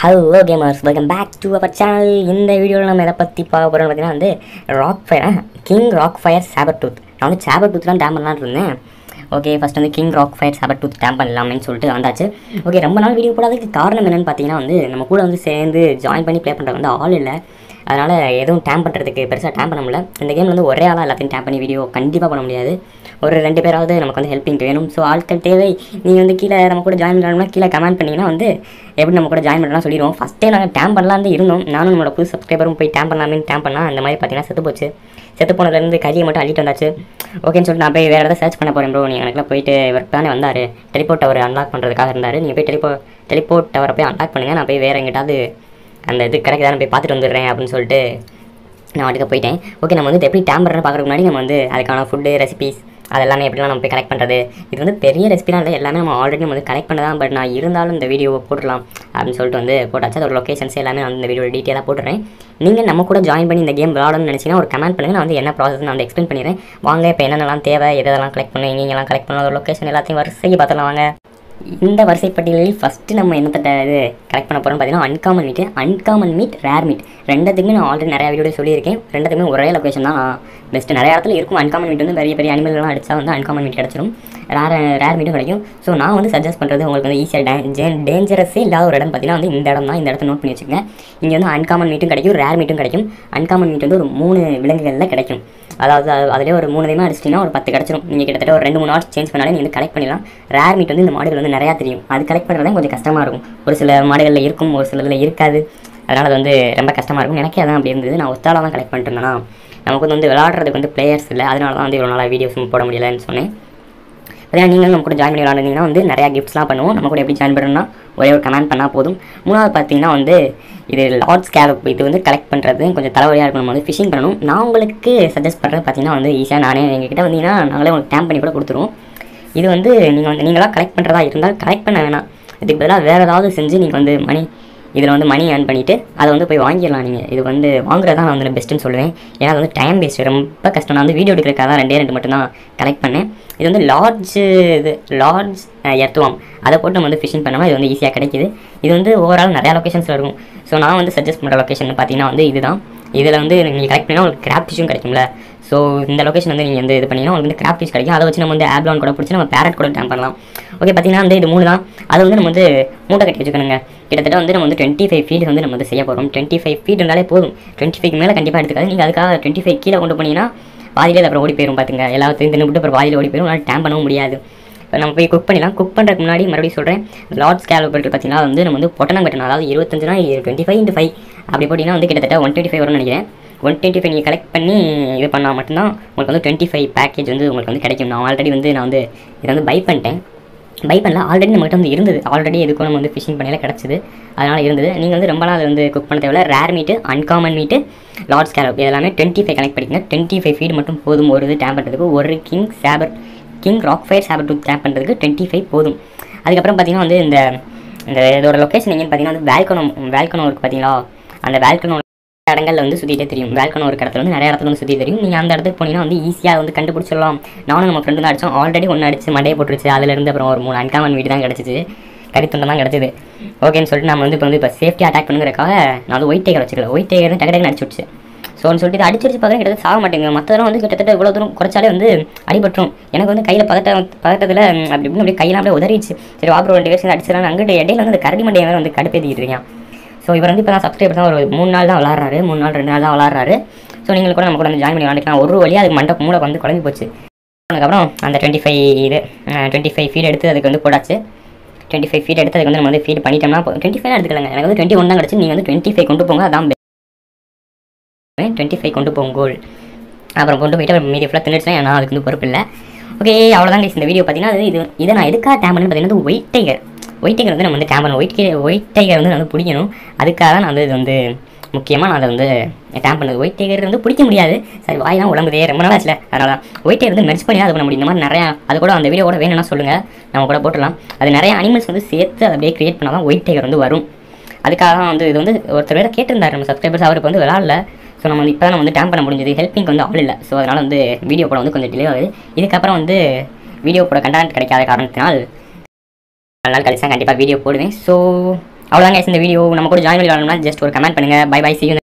hello gamers welcome back to our channel இந்த வீடியோவில் நம்ம எதை பற்றி பார்க்க போகிறோம்னு பார்த்தீங்கன்னா வந்து rock fire king rock fire saber tooth நான் வந்து சாபர் டூத் தான் டேம் பண்ணலான்னு இருந்தேன் ஓகே ஃபஸ்ட் வந்து king rock fire saber tooth tame பண்ணலாமேன்னு சொல்லிட்டு வந்தாச்சு ஓகே ரொம்ப நாள் வீடியோ போடாததுக்கு காரணம் என்னென்னு பார்த்தீங்கன்னா வந்து நம்ம கூட வந்து சேர்ந்து ஜாயின் பண்ணி ப்ளே பண்ணுறது வந்து ஆள் இல்லை அதனால் எதுவும் டேம் பண்ணுறதுக்கு பெருசாக டேம் பண்ண முடியல இந்த கேம் வந்து ஒரே ஆளாக எல்லாத்தையும் டேம் பண்ணி வீடியோ கண்டிப்பாக பண்ண முடியாது ஒரு ரெண்டு பேராவது நமக்கு வந்து ஹெல்ப்பிங் வேணும் ஸோ ஆட்கள் தேவை நீங்கள் வந்து கீழே நம்ம கூட ஜாயின் பண்ணலாம்னா கீழே கமெண்ட் பண்ணிங்கன்னா வந்து எப்படி நம்ம கூட ஜாயின் பண்ணலாம் சொல்லிடுவோம் ஃபஸ்ட்டே நாங்கள் டேம் பண்ணலான்னு இருந்தோம் நானும் நம்மளோட புது சப்ஸ்கிரைபரும் போய் டேம் பண்ணலாமேன்னு டேம் பண்ணால் அந்த மாதிரி பார்த்தீங்கன்னா செத்து போச்சு செத்து போனதுலேருந்து கையை மட்டும் அள்ளிட்டு வந்தாச்சு ஓகேன்னு சொல்லிட்டு நான் போய் வேறு ஏதாவது சர்ச் பண்ண போகிறேன் ப்ரோ நீங்கள் எனக்குலாம் போயிட்டு இவர் தானே வந்தார் டெலிபோர்ட் டவர் அன்லாக் பண்ணுறதுக்காக இருந்தார் நீங்கள் போய் டெலிபோ டெலிபோர்ட் டவரை போய் அன்லாக் பண்ணுங்கள் நான் போய் வேறு எங்கிட்டாவது அந்த இது கிடைக்குதான்னு போய் பார்த்துட்டு வந்துடுறேன் அப்படின்னு சொல்லிட்டு நான் வாட்டுக்கு போயிட்டேன் ஓகே நம்ம வந்து இது எப்படி டேம் பண்ணுறேன்னு பார்க்குறதுக்கு முன்னாடி நம்ம வந்து அதுக்கான ஃபுட்டு ரெசிபீஸ் அது எல்லாமே எப்படிலாம் நம்ம போய் கலெக்ட் பண்ணுறது இது வந்து பெரிய ரெசிபிலாம் இல்லை எல்லாமே நம்ம ஆல்ரெடி நம்ம வந்து கலெக்ட் பண்ணதான் பட் நான் இருந்தாலும் இந்த வீடியோவை போட்டுடலாம் அப்படின்னு சொல்லிட்டு வந்து போட்டாச்சு அதோட லொக்கேஷன்ஸ் எல்லாமே நான் இந்த வீடியோ டீட்டெயிலாக போட்டுறேன் நீங்கள் நம்ம கூட ஜாயின் பண்ணி இந்த கேம் விளாடணும்னு நினச்சிங்கன்னா ஒரு கமெண்ட் பண்ணுங்கள் நான் வந்து என்ன ப்ராசஸ் நான் வந்து எக்ஸ்பிளைன் பண்ணிடுறேன் வாங்க இப்போ என்னென்னலாம் தேவை எதெல்லாம் கலெக்ட் பண்ணணும் எங்கெங்கெல்லாம் கலெக்ட் பண்ணணும் அதோட லொக்கேஷன் எல்லாத்தையும் வரிசைக்கு பார்த்துலாம் வாங்க இந்த வரிசை பட்டியலில் ஃபஸ்ட்டு நம்ம என்னத்த இது கலெக்ட் பண்ண போகிறோம்னு பார்த்தீங்கன்னா uncommon meat uncommon meat rare meat ரெண்டுத்துக்குமே நான் ஆல்ரெடி நிறைய வீடியோ சொல்லியிருக்கேன் ரெண்டுத்துக்குமே ஒரே லொக்கேஷன் தான் பெஸ்ட்டு நிறைய இடத்துல இருக்கும் அன்காமன் மீட் வந்து பெரிய பெரிய அனிமல்லாம் அடிச்சா வந்து அன்காமன் மீட் கிடச்சிரும் ரேர் ரேர் மீட்டும் கிடைக்கும் ஸோ நான் வந்து சஜஸ்ட் பண்ணுறது உங்களுக்கு வந்து ஈஸியாக டேஞ்சரஸே இல்லாத ஒரு இடம் பார்த்தீங்கன்னா வந்து இந்த இடம் தான் இந்த இடத்த நோட் பண்ணி வச்சுக்கோங்க இங்கே வந்து அன்காமன் மீட்டும் கிடைக்கும் ரேர் மீட்டும் கிடைக்கும் அன்காமன் மீட் வந்து ஒரு மூணு விலங்குகளில் கிடைக்கும் அதாவது அது- அதிலே ஒரு மூணு தைமா அடிச்சிட்டிங்கன்னா ஒரு பத்து கிடச்சிரும் நீங்கள் கிட்டத்தட்ட ஒரு ரெண்டு மூணு ஆர்ட்ஸ் சேஞ்ச் பண்ணாலே நீங்கள் வந்து கலெக்ட் பண்ணிடலாம் ரேர் மீட் வந்து இந்த மாடுகள் வந்து நிறையா தெரியும் அது கலெக்ட் பண்ணுறது கொஞ்சம் கஷ்டமாக இருக்கும் ஒரு சில மாடுகளில் இருக்கும் ஒரு சிலதில் இருக்காது அதனால் அது வந்து ரொம்ப கஷ்டமாக இருக்கும் எனக்கே அதான் அப்படி இருந்தது நான் ஒத்தாலாக தான் கலெக்ட் பண்ணிட்டு இருந்தேன்னா நமக்கு வந்து விளாட்றதுக்கு வந்து பிளேயர்ஸ் இல்லை அதனால தான் வந்து இவ்வளோ நாளாக வீடியோஸ் போட முடியலன்னு சொன்னேன் அதே நீங்கள் நம்ம கூட ஜாயின் பண்ணி விளாண்டுங்கன்னா வந்து நிறையா கிஃப்ட்ஸ்லாம் பண்ணுவோம் நம்ம கூட எப்படி ஜாயின் பண்ணணும்னா ஒரே ஒரு கமெண்ட் பண்ணால் போதும் மூணாவது பார்த்தீங்கன்னா வந்து இது லார்ட் ஸ்கேலப் இது வந்து கலெக்ட் பண்ணுறது கொஞ்சம் தலைவலியாக இருக்கும் நம்ம வந்து ஃபிஷிங் பண்ணணும் நான் உங்களுக்கு சஜஸ்ட் பண்ணுறது பார்த்தீங்கன்னா வந்து ஈஸியாக நானே எங்ககிட்ட வந்தீங்கன்னா நாங்களே உங்களுக்கு டேம் பண்ணி கூட கொடுத்துருவோம் இது வந்து நீங்கள் வந்து நீங்களாக கலெக்ட் பண்ணுறதா இருந்தால் கலெக்ட் பண்ண வேணாம் இதுக்கு பதிலாக வேறு ஏதாவது செஞ்சு நீங்கள் வந்து மணி இதில் வந்து மணி ஏர்ன் பண்ணிவிட்டு அதை வந்து போய் வாங்கிடலாம் நீங்கள் இது வந்து வாங்குறது தான் நான் வந்து பெஸ்ட்டுன்னு சொல்லுவேன் ஏன்னா அது வந்து டைம் வேஸ்ட் ரொம்ப கஷ்டம் நான் வந்து வீடியோ எடுக்கிறக்காக தான் ரெண்டே ரெண்டு மட்டும் தான் கலெக்ட் பண்ணேன் இது வந்து லார்ஜ் இது லார்ஜ் எர்த்துவாம் அதை போட்டு நம்ம வந்து ஃபிஷிங் பண்ணோம்னா இது வந்து ஈஸியாக கிடைக்குது இது வந்து ஓவரால் நிறையா லொக்கேஷன்ஸில் இருக்கும் ஸோ நான் வந்து சஜஸ்ட் பண்ணுற லொக்கேஷன் பார்த்தீங்கன்னா வந்து இதுதான் இதில் வந்து நீங்கள் கலெக்ட் பண்ணால் உங்களுக்கு கிராப் ஃபிஷும் கிடைக்கும்ல ஸோ இந்த லொக்கேஷன் வந்து நீங்கள் வந்து இது பண்ணிங்கன்னா உங்களுக்கு வந்து கிராப் ஃபிஷ் கிடைக்கும் அதை வச்சு நம்ம வந்து ஆப்லான் கூட பிடிச்சி நம்ம பேரட் கூட டேம் பண்ணலாம் ஓகே பார்த்தீங்கன்னா வந்து இது மூணு தான் அது வந்து நம்ம வந்து மூட்டை கட்டி வச்சுக்கணுங்க கிட்டத்தட்ட வந்து நம்ம வந்து டுவெண்ட்டி ஃபைவ் ஃபீட் வந்து நம்ம வந்து செய்ய போகிறோம் டுவெண்ட்டி ஃபைவ் ஃபீட் இருந்தாலே போதும் டுவெண்ட்டி ஃபைவ் மேலே கண்டிப்பாக எடுத்துக்காது நீங்கள் அதுக்காக டுவெண்ட்டி ஃபைவ் கீழே கொண்டு போனீங்கன்னா பாதியிலே அது அப்புறம் ஓடி போயிடும் பார்த்துங்க எல்லாத்தையும் தின்னுபிட்டு அப்புறம் பாதியில் ஓடி போயிடும் அதனால் டேம் பண்ணவும் முடியாது இப்போ நம்ம போய் குக் பண்ணிடலாம் குக் பண்ணுறதுக்கு முன்னாடி மறுபடியும் சொல்கிறேன் லார்ட் ஸ்கேல் பார்த்தீங்கன்னா வந்து நம்ம வந்து பொட்டனம் கட்டணும் அதாவது இருபத்தஞ்சுனா டுவெண்ட்டி ஃபைவ் இன்ட்டு ஃபைவ் அப்படி போட்டிங்கன்னா வந்து கிட்டத்தட்ட ஒன் டுவெண்ட்டி ஃபைவ் வரும்னு நினைக்கிறேன் ஒன் டுவெண்ட்டி ஃபைவ் நீங்கள் கலெக்ட் பண்ணி இது பண்ணால் மட்டும்தான் உங்களுக்கு வந்து டுவெண்ட்டி ஃபைவ் பேக்கேஜ் வந்து உங்களுக்கு வந்து கிடைக்கும் நான் ஆல்ரெடி வந்து நான் வந்து இதை வந்து பை பண்ணிட்டேன் பை பண்ணல ஆல்ரெடி நம்மகிட்ட வந்து இருந்தது ஆல்ரெடி எதுக்கும் நம்ம வந்து ஃபிஷிங் பண்ணையில கிடச்சிது அதனால் இருந்தது நீங்கள் வந்து ரொம்ப நாள் அது வந்து குக் பண்ண தேவையில்ல rare meat uncommon meat lord scallop எல்லாமே டுவெண்ட்டி ஃபைவ் கனெக்ட் பண்ணிக்கங்க டுவெண்ட்டி ஃபைவ் ஃபீட் மட்டும் போதும் ஒரு இது டேம் பண்ணுறதுக்கு ஒரு king saber king rock fire saber tooth tame பண்ணுறதுக்கு டுவெண்ட்டி ஃபைவ் போதும் அதுக்கப்புறம் பார்த்தீங்கன்னா வந்து இந்த இந்த இதோட லொக்கேஷன் எங்கேன்னு பார்த்தீங்கன்னா வந்து வேல்கனோ வேல்கனோ இருக்குது பார்த்தீங்களா அந்த வேல்கனோ இடங்கள்ல வந்து சுற்றிட்டே தெரியும் வேல்கனோ ஒரு இடத்துல வந்து நிறைய இடத்துல வந்து சுற்றி தெரியும் நீங்கள் அந்த இடத்துக்கு போனீங்கன்னா வந்து ஈஸியாக வந்து கண்டுபிடிச்சிடலாம் நானும் நம்ம ஃப்ரெண்டு தான் அடித்தோம் ஆல்ரெடி ஒன்று அடிச்சு மண்டையை போட்டுருச்சு அதுலேருந்து அப்புறம் ஒரு மூணு அன்காமன் வீடு தான் கிடச்சிச்சு கறித்துண்டை தான் கிடச்சிது ஓகேன்னு சொல்லிட்டு நம்ம வந்து இப்போ வந்து இப்போ சேஃப்டி அட்டாக் பண்ணுங்கிறக்காக நான் வந்து ஒயிட் டேகர் வச்சுக்கல ஒயிட் டேகர் டக்கு டக்குன்னு அடிச்சு விட்டுச்சு ஸோன்னு சொல்லிட்டு இதை அடிச்சு அடிச்சு பார்க்குறேன் கிட்டத்தட்ட சாக மாட்டேங்க மற்றதெல்லாம் வந்து கிட்டத்தட்ட இவ்வளோ தூரம் குறைச்சாலே வந்து அடிபட்டுரும் எனக்கு வந்து கையில் பதட்ட பதட்டத்தில் அப்படி இப்படின்னு அப்படியே கையெல்லாம் அப்படியே உதறிச்சு சரி வாப்ரோ ரெண்டு பேர் அடிச்சிடலாம் அங்கிட்டு இடையில வந்து அந்த கரடி மண்டையை வேற வந்து கடுப்பேற்றிக்கிட்டு இருக்கேன் ஸோ இவர் வந்து இப்போ தான் சப்ஸ்கிரைபர் தான் ஒரு மூணு நாள் தான் விளாட்றாரு மூணு நாள் ரெண்டு நாள் தான் விளாட்றாரு ஸோ நீங்கள் கூட நம்ம கூட வந்து ஜாயின் பண்ணி விளாண்டுக்கலாம் ஒரு வழியாக அதுக்கு மண்டை மூளை வந்து குழம்பி போச்சு அதுக்கப்புறம் அந்த டுவெண்ட்டி ஃபைவ் இது டுவெண்ட்டி ஃபைவ் ஃபீட் எடுத்து அதுக்கு வந்து போட்டாச்சு டுவெண்ட்டி ஃபைவ் ஃபீட் எடுத்து அதுக்கு வந்து நம்ம வந்து ஃபீட் பண்ணிட்டோம்னா டுவெண்ட்டி ஃபைவ் எடுத்துக்கலாங்க எனக்கு வந்து டுவெண்ட்டி ஒன் தான் கிடச்சி நீங்கள் வந்து டுவெண்ட்டி ஃபைவ் கொண்டு போங்க அதான் டுவெண்ட்டி ஃபைவ் கொண்டு போங்க கோல் அப்புறம் கொண்டு போயிட்டு அப்புறம் மீதி ஃபுல்லாக தின்னுச்சுன்னா நான் அதுக்கு வந்து பொறுப்பு இல்லை ஓகே அவ்வளோதான் guys இந்த வீடியோ பார்த்தீங்கன்னா அது இது இதை நான் எதுக்காக டேம் பண்ணு பார்த்தீங்கன்னா ஒயிட் டைகர் ஒயிட் டைகர் வந்து நம்ம வந்து டேம் பண்ணணும் ஒயிட் ஒயிட் டைகர் வந்து நான் வந்து பிடிக்கணும் அதுக்காக தான் நான் வந்து இது வந்து முக்கியமாக நான் அதை வந்து டேம் பண்ணது ஒயிட் டைகர் வந்து பிடிக்க முடியாது சரி வாயெல்லாம் உடம்புதே ரொம்ப நாள் ஆச்சுல அதனால தான் ஒயிட் டைகர் வந்து மெர்ச் பண்ணி அது பண்ண முடியும் இந்த மாதிரி நிறையா அது கூட அந்த வீடியோ கூட வேணும்னா சொல்லுங்கள் நம்ம கூட போட்டுடலாம் அது நிறைய அனிமல்ஸ் வந்து சேர்த்து அதை அப்படியே கிரியேட் பண்ணால் தான் ஒயிட் டைகர் வந்து வரும் அதுக்காக தான் வந்து இது வந்து ஒருத்தர் வேறு கேட்டிருந்தார் நம்ம சப்ஸ்கிரைபர்ஸ் அவருக்கு வந்து விளாட்ல ஸோ நம்ம வந்து இப்போ தான் வந்து டேம் பண்ண முடிஞ்சது ஹெல்ப்பிங் வந்து ஆள் இல்லை ஸோ அதனால் வந்து வீடியோ போட வந்து கொஞ்சம் டிலே ஆகுது இதுக்கப்புறம் வந்து வீடியோ போட கண்டென்ட் கிடைக்காத காரணத்தினால் நாலு நாள் கழிச்சு தான் கண்டிப்பாக வீடியோ போடுவேன் ஸோ அவ்வளோதான் guys இந்த வீடியோ நம்ம கூட ஜாயின் பண்ணி விளாடணும்னா ஜஸ்ட் ஒரு கமெண்ட் பண்ணுங்கள் பை பை சி